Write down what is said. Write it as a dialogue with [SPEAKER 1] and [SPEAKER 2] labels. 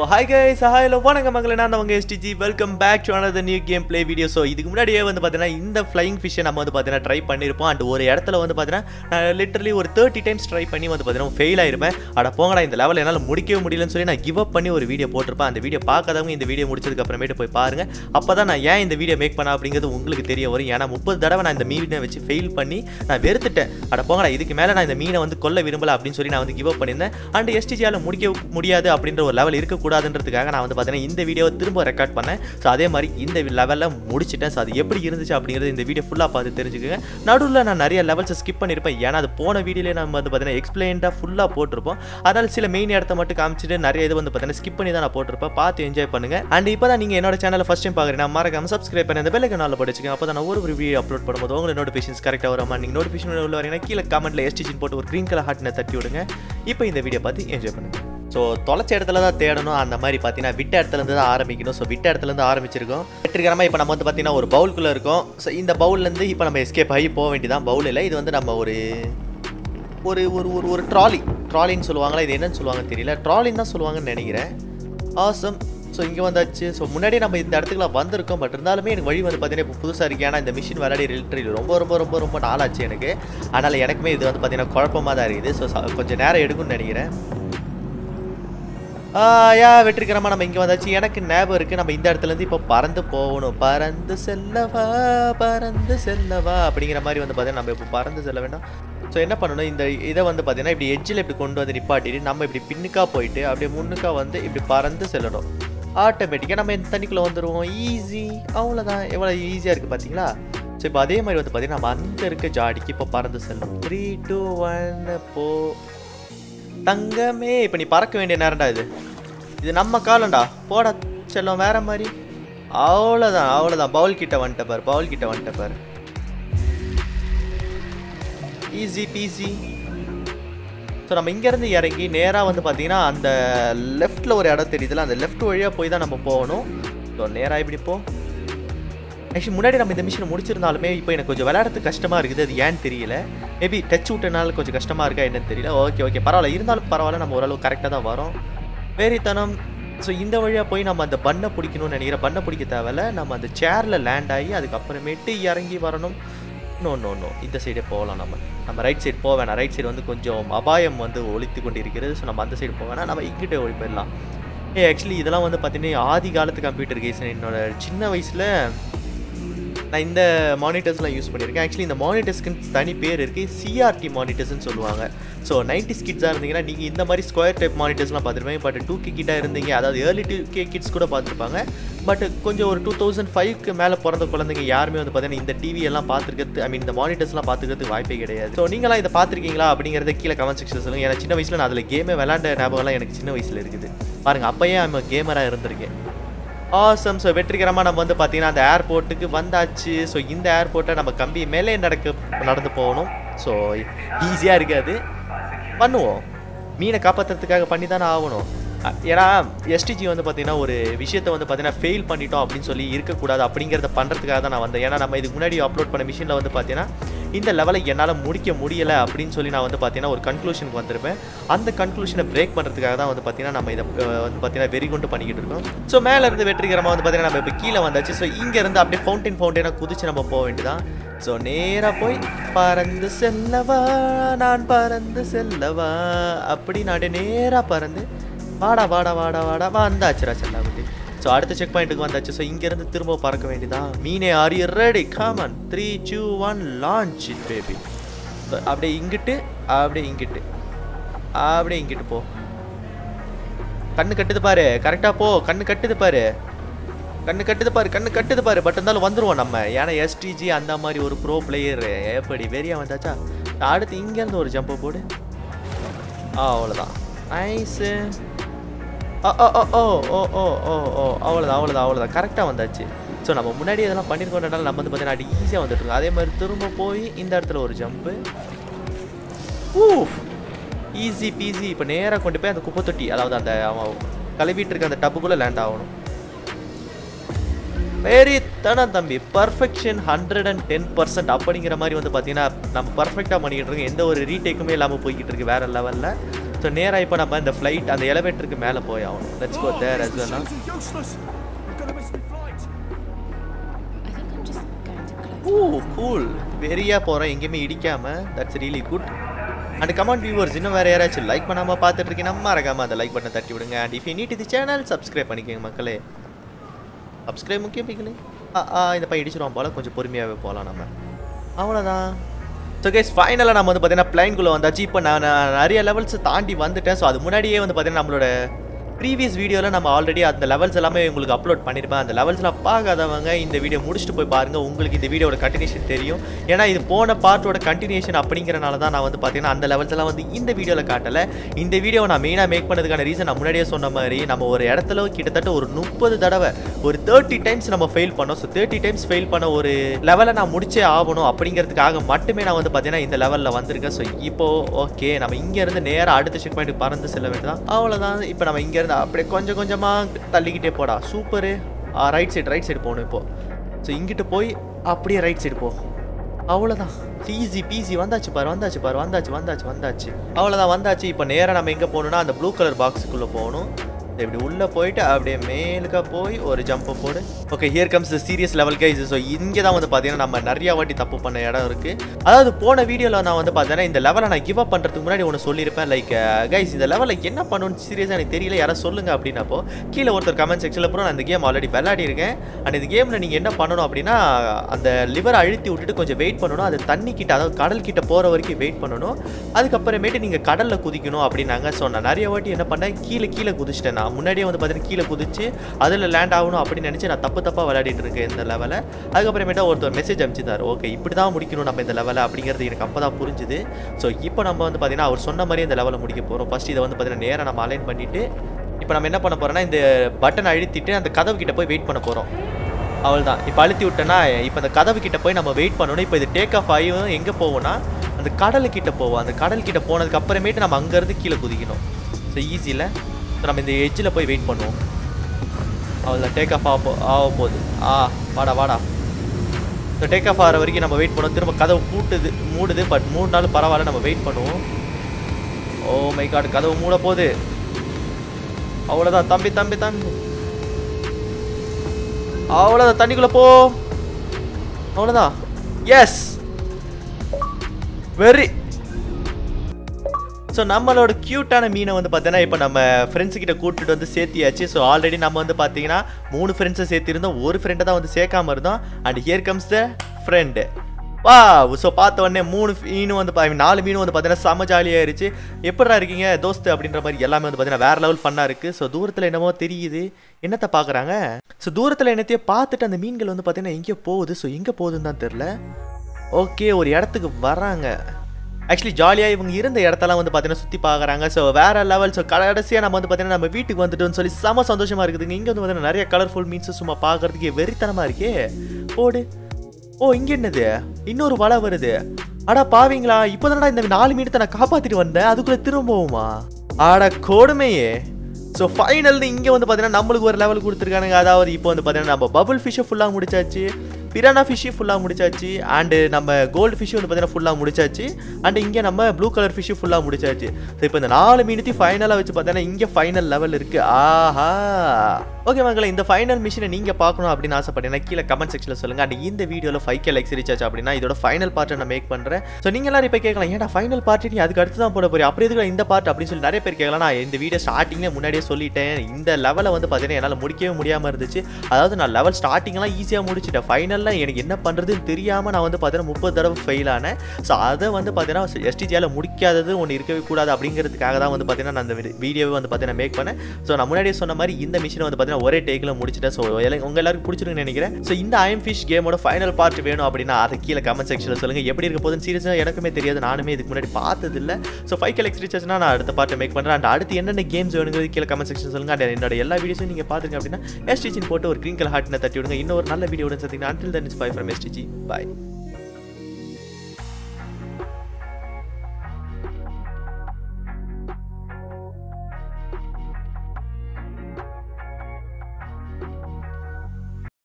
[SPEAKER 1] Hi guys hi hello வணக்கம் மங்களே நான் அவங்க SDG welcome back to another new gameplay video so இதுக்கு முன்னாடியே வந்து பார்த்தீங்கன்னா இந்த ஃப்ளைங் ஃபிஷ்ஷை நம்ம வந்து பார்த்தீங்கன்னா ட்ரை பண்ணியிருப்போம் அண்ட் ஒரு இடத்துல வந்து பார்த்தீங்கன்னா நான் லிட்டரலி ஒரு தேர்ட்டி டைம்ஸ் ட்ரை பண்ணி வந்து பார்த்தீங்கன்னா ஃபெயில் ஆயிருப்பேன் அட போங்கடா இந்த லெவல் என்னால் முடிக்கவே முடியலன்னு சொல்லி நான் கிவ் அப் பண்ணி ஒரு வீடியோ போட்டிருப்பேன் அந்த வீடியோ பார்க்காதவங்க இந்த வீடியோ முடிச்சதுக்கு அப்புறமேட்டு போய் பாருங்க அப்போ தான் நான் ஏன் இந்த வீடியோ மேக் பண்ண அப்படிங்கிறது உங்களுக்கு தெரிய வரும் ஏன்னா முப்பது தடவை நான் இந்த மீனை வச்சு ஃபெயில் பண்ணி நான் வெறுத்துட்டேன் அட போங்கடா இதுக்கு மேலே நான் இந்த மீனை வந்து கொல்ல விரும்பல அப்படின்னு சொல்லி நான் வந்து கிவ் அப் பண்ணியிருந்தேன் அண்ட் எஸ்டிஜியால் முடிக்க முடியாது அப்படின்ற ஒரு லெவல் இருக்கக்கூடாதுன்றதுக்காக நான் வந்து பார்த்தீங்கன்னா இந்த வீடியோவை திரும்ப ரெக்கார்ட் பண்ணேன் ஸோ அதே மாதிரி இந்த லெவலில் முடிச்சிட்டேன் ஸோ அது எப்படி இருந்துச்சு அப்படிங்கிறது இந்த வீடியோ ஃபுல்லாக பார்த்து தெரிஞ்சுக்கோங்க நடுவில் நான் நிறைய லெவல்ஸை ஸ்கிப் பண்ணியிருப்பேன் ஏன்னா அது போன வீடியோலேயே நம்ம வந்து பார்த்தீங்கன்னா எக்ஸ்பிளைன்டாக ஃபுல்லாக போட்டிருப்போம் அதனால் சில மெயின் இடத்த மட்டும் காமிச்சிட்டு நிறைய இது வந்து பார்த்தீங்கன்னா ஸ்கிப் பண்ணி தான் நான் போட்டிருப்பேன் பார்த்து என்ஜாய் பண்ணுங்க அண்ட் இப்போ தான் நீங்கள் என்னோட சேனலை ஃபஸ்ட் டைம் பார்க்குறீங்க மறக்காம சப்ஸ்கிரைப் பண்ணி அந்த பெல்லுக்கு நாளில் படிச்சுக்கோங்க அப்போ தான் நான் ஒரு ஒரு வீடியோ அப்லோட் பண்ணும்போது உங்களுக்கு நோட்டிஃபிகேஷன்ஸ் கரெக்டாக வராமா நீங்கள் நோட்டிஃபிகேஷன் உள்ள வரீங்கன்னா கீழே கமெண்ட்டில் எஸ்டிச்சின் போட்டு ஒரு க்ரீன் கலர் ஹார்ட்னை தட்டி விடுங்க இப்போ இந்த வீடியோ பார்த்து என்ஜாய் பண்ணுங்க ஸோ தொலைச்ச இடத்துல தான் தேடணும் அந்த மாதிரி பார்த்தீங்கன்னா விட்ட இடத்துல இருந்து தான் ஆரம்பிக்கணும் ஸோ விட்ட இடத்துல இருந்து ஆரம்பிச்சிருக்கோம் வெற்றிகரமாக இப்போ நம்ம வந்து பார்த்தீங்கன்னா ஒரு பவுலுக்குள்ளே இருக்கோம் ஸோ இந்த பவுல்லேருந்து இப்போ நம்ம எஸ்கேப் ஆகி போக வேண்டியதான் பவுல் இல்லை இது வந்து நம்ம ஒரு ஒரு ஒரு ஒரு ஒரு ட்ராலி ட்ராலின்னு சொல்லுவாங்களா இது என்னன்னு சொல்லுவாங்க தெரியல ட்ராலின்னு தான் சொல்லுவாங்கன்னு நினைக்கிறேன் ஆசம் ஸோ இங்கே வந்தாச்சு ஸோ முன்னாடியே நம்ம இந்த இடத்துக்குலாம் வந்திருக்கோம் பட் இருந்தாலுமே எனக்கு வழி வந்து பார்த்தீங்கன்னா இப்போ புதுசாக இருக்கு ஏன்னா இந்த மிஷின் விளையாடி லிட்டரி ரொம்ப ரொம்ப ரொம்ப ரொம்ப நாளாச்சு எனக்கு அதனால் எனக்குமே இது வந்து பார்த்தீங்கன்னா குழப்பமாக தான் இருக்குது ஸோ கொஞ்சம் நேரம் எடுக்கும்னு நினைக்கிறேன் யா வெற்றிகரமாக நம்ம இங்கே வந்தாச்சு எனக்கு ஞாபகம் இருக்குது நம்ம இந்த இடத்துலேருந்து இப்போ பறந்து போகணும் பறந்து செல்லவா பறந்து செல்லவா அப்படிங்கிற மாதிரி வந்து பார்த்தீங்கன்னா நம்ம இப்போ பறந்து செல்ல வேண்டாம் ஸோ என்ன பண்ணணும் இந்த இதை வந்து பார்த்தீங்கன்னா இப்படி எட்ஜில் இப்படி கொண்டு வந்து நிப்பாட்டிட்டு நம்ம இப்படி பின்னுக்கா போயிட்டு அப்படியே முன்னுக்கா வந்து இப்படி பறந்து செல்லணும் ஆட்டோமேட்டிக்காக நம்ம இந்த தண்ணிக்குள்ளே வந்துடுவோம் ஈஸி அவ்வளோதான் எவ்வளோ ஈஸியாக இருக்குது பார்த்தீங்களா ஸோ இப்போ அதே மாதிரி வந்து பார்த்தீங்கன்னா நம்ம அங்கே இருக்க ஜாடிக்கு இப்போ பறந்து செல்லும் த்ரீ டூ ஒன் போ தங்கமே இப்போ நீ பறக்க வேண்டிய நேரம்டா இது இது நம்ம காலம்டா போட செல்லம் வேற மாதிரி அவ்வளோதான் அவ்வளோதான் பவுல் கிட்ட வந்துட்ட பாரு பவுல் கிட்ட வந்துட்ட பாரு ஈஸி பீஸி ஸோ நம்ம இங்கேருந்து இறங்கி நேராக வந்து பார்த்தீங்கன்னா அந்த லெஃப்ட்டில் ஒரு இடம் தெரியுதுல அந்த லெஃப்ட் வழியாக போய் தான் நம்ம போகணும் ஸோ நேராக இப்படி போ ஆக்சுவலி முன்னாடி நம்ம இந்த மிஷினை முடிச்சிருந்தாலுமே இப்போ எனக்கு கொஞ்சம் விளையாடுறதுக்கு கஷ்டமாக இருக்குது அது ஏன்னு தெரியல மேபி டச் விட்டனால கொஞ்சம் கஷ்டமாக இருக்கா என்னன்னு தெரியல ஓகே ஓகே பரவாயில்ல இருந்தாலும் பரவாயில்ல நம்ம ஓரளவு கரெக்டாக தான் வரோம் வேறித்தனம் ஸோ இந்த வழியாக போய் நம்ம அந்த பண்ணை பிடிக்கணும்னு நினைக்கிறேன் பண்ணை பிடிக்க தேவையில்ல நம்ம அந்த சேரில் லேண்ட் ஆகி அதுக்கப்புறமேட்டு இறங்கி வரணும் நோ நோ நோ இந்த சைடே போகலாம் நம்ம நம்ம ரைட் சைடு போக வேணாம் ரைட் சைடு வந்து கொஞ்சம் அபாயம் வந்து ஒழித்து கொண்டு இருக்கிறது ஸோ நம்ம அந்த சைடு போக வேணாம் நம்ம இங்கிட்டே ஓடி போயிடலாம் ஏ ஆக்சுவலி இதெல்லாம் வந்து பார்த்தீங்கன்னா ஆதி காலத்து கம்ப்யூட்டர் கேஸ் என்னோட சின்ன வயசில் நான் இந்த மானிட்டர்ஸ்லாம் யூஸ் பண்ணியிருக்கேன் ஆக்சுவலி இந்த மானிட்டர்ஸ்க்கு தனி பேர் இருக்குது சிஆர்டி மானிட்டர்ஸ்னு சொல்லுவாங்க ஸோ நைன்டி கிட்ஸாக இருந்தீங்கன்னா நீங்கள் இந்த மாதிரி ஸ்கொயர் டைப் மானிட்டர்ஸ்லாம் பார்த்துருப்பீங்க பட் டூ கே கிட்டாக இருந்தீங்க அதாவது ஏர்லி டூ கே கிட்ஸ் கூட பார்த்துருப்பாங்க பட் கொஞ்சம் ஒரு டூ தௌசண்ட் ஃபைவ்க்கு மேலே பிறந்த குழந்தைங்க யாருமே வந்து பார்த்தீங்கன்னா இந்த டிவி எல்லாம் பார்த்துருக்கிறது ஐ மீன் இந்த மானிட்டர்ஸ்லாம் பார்த்துக்கிறதுக்கு வாய்ப்பே கிடையாது ஸோ நீங்களாம் இதை பார்த்துருக்கீங்களா அப்படிங்கிறத கீழே கமெண்ட் செக்ஷன் சொல்லுங்கள் ஏன்னா சின்ன வயசில் நான் அதில் கேமே விளாண்ட ஞாபகம்லாம் எனக்கு சின்ன வயசில் இருக்குது பாருங்கள் அப்போயே நம்ம கேமராக இருந்திருக்கேன் ஆசம் ஸோ வெற்றிகரமாக நம்ம வந்து பார்த்தீங்கன்னா அந்த ஏர்போர்ட்டுக்கு வந்தாச்சு ஸோ இந்த ஏர்போர்ட்டை நம்ம கம்பி மேலே நடக்க நடந்து போகணும் ஸோ ஈஸியாக இருக்காது பண்ணுவோம் மீனை காப்பாற்றுறதுக்காக பண்ணி தானே ஆகணும் அ, ஏன்னா எஸ்டிஜி வந்து பார்த்தீங்கன்னா ஒரு விஷயத்தை வந்து பார்த்தீங்கன்னா ஃபெயில் பண்ணிட்டோம் அப்படின்னு சொல்லி இருக்கக்கூடாது அப்படிங்கிறத பண்ணுறதுக்காக தான் நான் வந்தேன் ஏன்னா நம்ம இதுக்கு முன்னாடி அப்லோட் பண்ண மிஷினில் வந்து பார்த்தீங்கன்னா இந்த லெவலை என்னால் முடிக்க முடியலை அப்படின்னு சொல்லி நான் வந்து பார்த்தீங்கன்னா ஒரு கன்க்ளூஷனுக்கு வந்திருப்பேன் அந்த கன்க்ளூஷனை பிரேக் பண்ணுறதுக்காக தான் வந்து பார்த்தீங்கன்னா நம்ம இதை அஹ், வந்து பார்த்தீங்கன்னா வெறி கொண்டு பண்ணிக்கிட்டு இருக்கோம் ஸோ மேலே இருந்து வெற்றிகரமாக வந்து பார்த்தீங்கன்னா நம்ம இப்போ கீழே வந்தாச்சு ஸோ இங்கேருந்து அப்படியே ஃபவுண்டைன் ஃபவுண்டைனாக குதிச்சு நம்ம போக வேண்டியதான் ஸோ நேராக போய் பறந்து செல்லவா நான் பறந்து செல்லவா அப்படி நான் நேராக பறந்து வாடா வாடா வாடா வாடா வந்தாச்சுரா செல்லாக்குட்டி ஸோ அடுத்த செக் பாயிண்ட்டுக்கு வந்தாச்சு ஸோ இங்கேருந்து திரும்ப பறக்க வேண்டியதான் மீனே are you ready come on three two one launch it baby அப்படியே இங்கிட்டு அப்படியே இங்கிட்டு அப்படியே இங்கிட்டு போ கண்ணு கட்டுது பாரு கரெக்டாக போ கண்ணு கட்டுது பாரு கண்ணு கட்டுது பாரு கண்ணு கட்டுது பாரு பட் இருந்தாலும் வந்துருவோம் நம்ம ஏன்னா எஸ்டிஜி அந்த மாதிரி ஒரு ப்ரோ பிளேயர் எப்படி வெறியா வந்தாச்சா அடுத்து இங்கேருந்து ஒரு ஜம்பை போடு ஆ அவ்வளோதான் நைஸு ஓ ஓ ஓ ஓ ஓ ஓ ஓ ஓ அவ்வளோதான் அவ்வளோதான் அவ்வளோதான் கரெக்டாக வந்தாச்சு ஸோ நம்ம முன்னாடி இதெல்லாம் பண்ணியிருக்கோன்றனால நம்ம வந்து பார்த்தீங்கன்னா அடி ஈஸியாக வந்துட்டுருக்கோம் அதே மாதிரி திரும்ப போய் இந்த இடத்துல ஒரு ஜம்ப்பு ஊஃப் ஈஸி பீஸி இப்போ நேராக கொண்டு போய் அந்த குப்பை தொட்டி அதாவது அந்த அவன் கழுவிட்டு இருக்க அந்த டப்புக்குள்ளே லேண்ட் ஆகணும் வெரி தனம் தம்பி perfection hundred and ten percent அப்படிங்கிற மாதிரி வந்து பார்த்தீங்கன்னா நம்ம பர்ஃபெக்டாக பண்ணிக்கிட்டு இருக்கோம் எந்த ஒரு ரீடேக்குமே இல்லாமல் போய்கிட்டு இருக்கு வேற லெவலில் ஸோ நேராக இப்போ நம்ம இந்த ஃப்ளைட் அந்த எலவேட்டருக்கு மேலே போய் ஆகணும் let's go there as well
[SPEAKER 2] Machines are useless. I'm gonna miss my flight.
[SPEAKER 3] I think I'm just going to close
[SPEAKER 1] oh
[SPEAKER 3] my eyes and
[SPEAKER 1] cool
[SPEAKER 3] look around the
[SPEAKER 1] வெறியாக போகிறோம் எங்கேயுமே இடிக்காம that's really good and comment viewers இன்னும் வேறு யாராச்சும் like பண்ணாமல் பார்த்துட்டு இருக்கீங்கன்னா மறக்காம அந்த லைக் பட்டனை தட்டி விடுங்க அண்ட் இஃப் யூ நீட் இது சேனல் சப்ஸ்கிரைப் பண்ணிக்கோங்க மக்களே சப்ஸ்கிரைப் முக்கியம் பிங்களே ஆ ஆ இந்த பையன் இடிச்சிருவான் போல கொஞ்சம் பொறுமையாகவே போகலாம் நம்ம அவ்வளோதான் ஸோ கேஸ் ஃபைனலாக நம்ம வந்து பார்த்தீங்கன்னா பிளைன்குள்ளே வந்தாச்சு இப்போ நான் நான் நிறைய லெவல்ஸ் தாண்டி வந்துட்டேன் ஸோ அது முன்னாடியே வந்து பார்த்தீங்கன்னா நம்மளோட ப்ரீவியஸ் வீடியோவில் நம்ம ஆல்ரெடி அந்த லெவல்ஸ் எல்லாமே உங்களுக்கு அப்லோட் பண்ணியிருப்பேன் அந்த லெவல்ஸ்லாம் பார்க்காதவங்க இந்த வீடியோ முடிச்சுட்டு போய் பாருங்கள் உங்களுக்கு இந்த வீடியோட கண்டினியூஷன் தெரியும் ஏன்னா இது போன பார்ட்டோட கண்டினியூஷன் அப்படிங்கிறனால தான் நான் வந்து பார்த்தீங்கன்னா அந்த லெவல்ஸ் எல்லாம் வந்து இந்த வீடியோவில் காட்டலை இந்த வீடியோவை நான் மெயினாக மேக் பண்ணதுக்கான ரீசன் நான் முன்னாடியே சொன்ன மாதிரி நம்ம ஒரு இடத்துல கிட்டத்தட்ட ஒரு முப்பது தடவை ஒரு தேர்ட்டி டைம்ஸ் நம்ம ஃபெயில் பண்ணோம் ஸோ தேர்ட்டி டைம்ஸ் ஃபெயில் பண்ண ஒரு லெவலை நான் முடிச்சே ஆகணும் அப்படிங்கிறதுக்காக மட்டுமே நான் வந்து பார்த்தீங்கன்னா இந்த லெவலில் வந்திருக்கேன் ஸோ இப்போ ஓகே நம்ம இங்கேருந்து நேராக அடுத்த செக் பாயிண்ட் பறந்து செல்ல வேண்டியதான் அவ்வளோதான் இப்போ நம்ம இங்கேருந்து அப்படியே கொஞ்சம் கொஞ்சமாக தள்ளிக்கிட்டே போடா super right side right side போகணும் இப்போ ஸோ இங்கிட்டு போய் அப்படியே ரைட் சைடு போ அவ்வளோதான் ஈஸி பீஸி வந்தாச்சு பாரு வந்தாச்சு பாரு வந்தாச்சு வந்தாச்சு வந்தாச்சு அவ்வளோதான் வந்தாச்சு இப்போ நேராக நம்ம எங்கே போகணும்னா அந்த ப்ளூ கலர் பாக்ஸுக்குள்ளே போகணும் இப்படி உள்ளே போயிட்டு அப்படியே மேலுக்கா போய் ஒரு ஜம்பை போடு okay here comes serious level guys so இங்கே தான் வந்து பார்த்தீங்கன்னா நம்ம நிறையா வாட்டி தப்பு பண்ண இடம் இருக்குது அதாவது போன வீடியோவில் நான் வந்து பார்த்தீங்கன்னா இந்த லெவலை நான் கிவ் அப் பண்ணுறதுக்கு முன்னாடி ஒன்று சொல்லியிருப்பேன் லைக் கைஸ் இந்த லெவலில் என்ன பண்ணணும்னு சீரியஸாக எனக்கு தெரியல யாராவது சொல்லுங்க அப்படின்னப்போ கீழே ஒருத்தர் கமெண்ட் செக்ஷனில் அப்புறம் நான் இந்த கேம் ஆல்ரெடி விளையாடி இருக்கேன் அண்ட் இந்த கேமில் நீங்கள் என்ன பண்ணணும் அப்படின்னா அந்த லிவரை அழுத்தி விட்டுட்டு கொஞ்சம் வெயிட் பண்ணணும் அது தண்ணி கிட்ட அதாவது கடல் கிட்ட போகிற வரைக்கும் வெயிட் பண்ணணும் அதுக்கப்புறமேட்டு நீங்கள் கடலில் குதிக்கணும் அப்படின்னாங்க ஸோ நான் நிறைய வாட்டி என்ன பண்ணேன் கீழே கீழே குதிச்சிட்டேன் நான் முன்னாடியே வந்து பார்த்தீங்கன்னா கீழே குதிச்சு அதில் லேண்ட் ஆகணும் அப்படின்னு நினச்சி நான் தப்பு தப்பாக விளையாடிட்டு இருக்கேன் இந்த லெவலை அதுக்கப்புறமேட்டா ஒருத்தர் மெசேஜ் அனுப்பிச்சிருந்தார் ஓகே இப்படி தான் முடிக்கணும் நம்ம இந்த லெவலை அப்படிங்கிறது எனக்கு அப்போ தான் புரிஞ்சுது ஸோ இப்போ நம்ம வந்து பார்த்தீங்கன்னா அவர் சொன்ன மாதிரி இந்த லெவலை முடிக்க போகிறோம் ஃபஸ்ட் இதை வந்து பார்த்தீங்கன்னா நேராக நம்ம அலைன் பண்ணிவிட்டு இப்போ நம்ம என்ன பண்ண போகிறோம்னா இந்த பட்டன் அழுத்திட்டு அந்த கதவு கிட்ட போய் வெயிட் பண்ண போகிறோம் அவள் தான் இப்போ அழுத்தி விட்டேன்னா இப்போ அந்த கதவு கிட்ட போய் நம்ம வெயிட் பண்ணணும் இப்போ இது டேக் ஆஃப் ஆகி எங்கே போவோம்னா அந்த கடலு கிட்ட போவோம் அந்த கடல் கிட்ட போனதுக்கு அப்புறமேட்டு நம்ம அங்கேருந்து கீழே குதிக்கணும் ஸோ ஈஸியில் ஸோ நம்ம இந்த எட்ஜில் போய் வெயிட் பண்ணுவோம் அவள் தான் டேக் ஆஃப் ஆக போ ஆக போகுது ஆ வாடா வாடா ஸோ டேக் ஆஃப் ஆகிற வரைக்கும் நம்ம வெயிட் பண்ணுவோம் திரும்ப கதவு பூட்டுது மூடுது பட் மூணு நாள் பரவாயில்ல நம்ம வெயிட் பண்ணுவோம் ஓ மை காட் கதவு மூட போகுது அவ்வளோதான் தம்பி தம்பி தம்பி அவ்வளோதான் தண்ணிக்குள்ளே போ அவ்வளோதான் எஸ் வெரி ஸோ நம்மளோட க்யூட்டான மீனை வந்து பார்த்தீங்கன்னா இப்போ நம்ம ஃப்ரெண்ட்ஸ் கிட்ட கூட்டிட்டு வந்து சேர்த்தியாச்சு ஸோ ஆல்ரெடி நம்ம வந்து பார்த்தீங்கன்னா மூணு ஃப்ரெண்ட்ஸை சேர்த்திருந்தோம் ஒரு ஃப்ரெண்டை தான் வந்து சேர்க்காம இருந்தோம் and here comes the friend வா ஸோ பார்த்த உடனே மூணு மீனும் வந்து பா நாலு மீனும் வந்து பார்த்தீங்கன்னா செம்ம ஜாலியாயிருச்சு எப்படிடா இருக்கீங்க தோஸ்து அப்படின்ற மாதிரி எல்லாமே வந்து பார்த்தீங்கன்னா வேற லெவல் ஃபன்னாக இருக்குது ஸோ தூரத்தில் என்னமோ தெரியுது என்னத்தை பார்க்குறாங்க ஸோ தூரத்தில் என்னத்தையோ பார்த்துட்டு அந்த மீன்கள் வந்து பார்த்தீங்கன்னா எங்கேயோ போகுது ஸோ எங்கே போகுதுன்னு தான் தெரில ஓகே ஒரு இடத்துக்கு வராங்க ஆக்சுவலி ஜாலியாக இவங்க இருந்த இடத்தெல்லாம் வந்து பார்த்தீங்கன்னா சுற்றி பார்க்குறாங்க ஸோ வேற லெவல் ஸோ கடைசியாக நம்ம வந்து பார்த்தீங்கன்னா நம்ம வீட்டுக்கு வந்துட்டோம்னு சொல்லி செம சந்தோஷமாக இருக்குதுங்க இங்கே வந்து பார்த்தீங்கன்னா நிறைய கலர்ஃபுல் மீன்ஸ் சும்மா பார்க்கறதுக்கு வெறித்தனமாக இருக்கே போடு ஓ இங்கே என்னது இன்னொரு வலை வருது அடா பாவீங்களா இப்போ இந்த நாலு மீனத்தை நான் காப்பாற்றிட்டு வந்தேன் அதுக்குள்ளே திரும்பவுமா ஆட கொடுமையே ஸோ ஃபைனல் இங்கே வந்து பார்த்தீங்கன்னா நம்மளுக்கு ஒரு லெவல் கொடுத்துருக்கானுங்க அதாவது இப்போ வந்து பார்த்தீங்கன்னா நம்ம பபுள் ஃபிஷ்ஷை ஃபுல்லாக முடிச்சாச்சு பிரானா ஃபிஷ்ஷு ஃபுல்லாக முடிச்சாச்சு அண்டு நம்ம கோல்டு ஃபிஷ்ஷு வந்து பார்த்தீங்கன்னா ஃபுல்லாக முடிச்சாச்சு அண்ட் இங்கே நம்ம ப்ளூ கலர் ஃபிஷ்ஷு ஃபுல்லாக முடிச்சாச்சு ஸோ இப்போ இந்த நாலு மீனத்தையும் ஃபைனலாக வச்சு பார்த்தீங்கன்னா இங்கே ஃபைனல் லெவல் இருக்குது ஆஹா ஓகே மக்களே இந்த ஃபைனல் மிஷினை நீங்கள் பார்க்கணும் அப்படின்னு ஆசைப்பட்டீங்கன்னா கீழே கமெண்ட் செக்ஷனில் சொல்லுங்கள் அண்ட் இந்த வீடியோவில் ஃபைவ் கே லைக்ஸ் ரீச் ஆச்சு அப்படின்னா இதோட ஃபைனல் பார்ட்டை நான் மேக் பண்ணுறேன் ஸோ நீங்கள் எல்லாரும் இப்போ கேட்கலாம் ஏன்டா ஃபைனல் பார்ட்டி நீ அதுக்கு அடுத்து தான் போட போறீங்க அப்படி எதுக்கு இந்த பார்ட் அப்படின்னு சொல்லி நிறைய பேர் கேட்கலாம் நான் இந்த வீடியோ ஸ்டார்டிங்லேயே முன்னாடியே சொல்லிட்டேன் இந்த லெவலை வந்து பார்த்தீங்கன்னா என்னால் முடிக்கவே முடியாமல் இருந்துச்சு அதாவது நான் லெவல் ஸ்டார்டிங்லாம் ஈஸியாக முடிச்சிட்டேன் ஃபைனலில் எனக்கு என்ன பண்ணுறதுன்னு தெரியாமல் நான் வந்து பார்த்தீங்கன்னா முப்பது தடவை ஃபெயில் ஆனேன் ஸோ அதை வந்து பார்த்தீங்கன்னா எஸ்டிஜியால் முடிக்காதது ஒன்று இருக்கவே கூடாது அப்படிங்கிறதுக்காக தான் வந்து பார்த்தீங்கன்னா நான் அந்த வீடியோவை வந்து பார்த்தீங்கன்னா மேக் பண்ணேன் ஸோ நான் முன்னாடியே சொன்ன மாதிரி இந்த மிஷினை வந்து பார்த்தீங்கன்னா ஒரே டேக்கில் முடிச்சிட்டேன் ஸோ உங்கள் எல்லாருக்கும் பிடிச்சிருக்குன்னு நினைக்கிறேன் ஸோ இந்த ஐஎம் ஃபிஷ் கேமோட ஃபைனல் பார்ட் வேணும் அப்படின்னா அதை கீழே கமெண்ட் செக்ஷனில் சொல்லுங்கள் எப்படி இருக்க போதுன்னு சீரியஸாக எனக்குமே தெரியாது நானுமே இதுக்கு முன்னாடி பார்த்ததில்ல ஸோ ஃபைவ் கே எக்ஸ் ரீச்சர்ஸ்னா நான் அடுத்த பார்ட்டை மேக் பண்ணுறேன் அண்ட் அடுத்து என்னென்ன கேம்ஸ் வேணுங்கிறது கீழே கமெண்ட் செக்ஷன் சொல்லுங்கள் அண்ட் என்னோட எல்லா வீடியோஸும் நீங்கள் பார்த்துருங்க அப்படின்னா எஸ்டிச்சின் போட்டு ஒரு க்ரீன் கலர் ஹார்ட்னு தட்டி விடுங்க இன்னொரு நல்ல வீடியோட சந்திங்கன்னா until then is bye from SDG bye